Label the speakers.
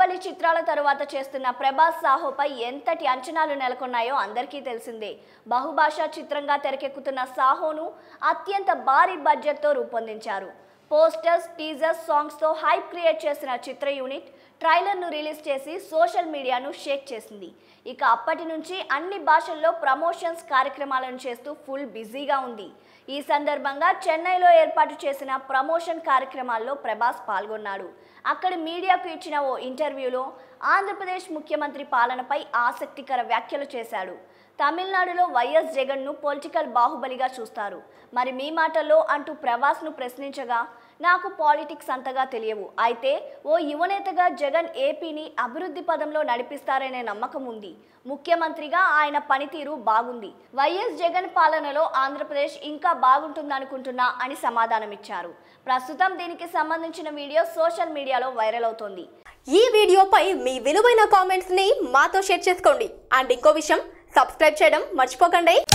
Speaker 1: బాహుబలి చిత్రాల తరువాత చేస్తున్న ప్రభాస్ సాహోపై ఎంతటి అంచనాలు నెలకొన్నాయో అందరికీ తెలిసిందే బహుభాషా చిత్రంగా తెరకెక్కుతున్న సాహోను అత్యంత భారీ బడ్జెట్తో రూపొందించారు పోస్టర్స్ టీజర్స్ సాంగ్స్తో హైప్ క్రియేట్ చేసిన చిత్ర యూనిట్ ట్రైలర్ను రిలీజ్ చేసి సోషల్ మీడియాను షేక్ చేసింది ఇక అప్పటి నుంచి అన్ని భాషల్లో ప్రమోషన్స్ కార్యక్రమాలను చేస్తూ ఫుల్ బిజీగా ఉంది ఈ సందర్భంగా చెన్నైలో ఏర్పాటు చేసిన ప్రమోషన్ కార్యక్రమాల్లో ప్రభాస్ పాల్గొన్నాడు అక్కడ మీడియాకు ఇచ్చిన ఓ ఇంటర్వ్యూలో ఆంధ్రప్రదేశ్ ముఖ్యమంత్రి పాలనపై ఆసక్తికర వ్యాఖ్యలు చేశాడు తమిళనాడులో వైఎస్ జగన్ను పొలిటికల్ బాహుబలిగా చూస్తారు మరి మీ మాటల్లో అంటూ ప్రభాస్ను ప్రశ్నించగా నాకు పాలిటిక్స్ అంతగా తెలియవు అయితే ఓ యువనేతగా జగన్ ఏపీని అభివృద్ధి పదంలో నడిపిస్తారనే నమ్మకం ఉంది ముఖ్యమంత్రిగా ఆయన పనితీరు బాగుంది వైఎస్ జగన్ పాలనలో ఆంధ్రప్రదేశ్ ఇంకా బాగుంటుందనుకుంటున్నా అని సమాధానమిచ్చారు ప్రస్తుతం దీనికి సంబంధించిన వీడియో సోషల్ మీడియాలో వైరల్ అవుతోంది
Speaker 2: ఈ వీడియోపై మీ విలువైన కామెంట్స్ ని మాతో షేర్ చేసుకోండి అండ్ ఇంకో విషయం సబ్స్క్రైబ్ చేయడం మర్చిపోకండి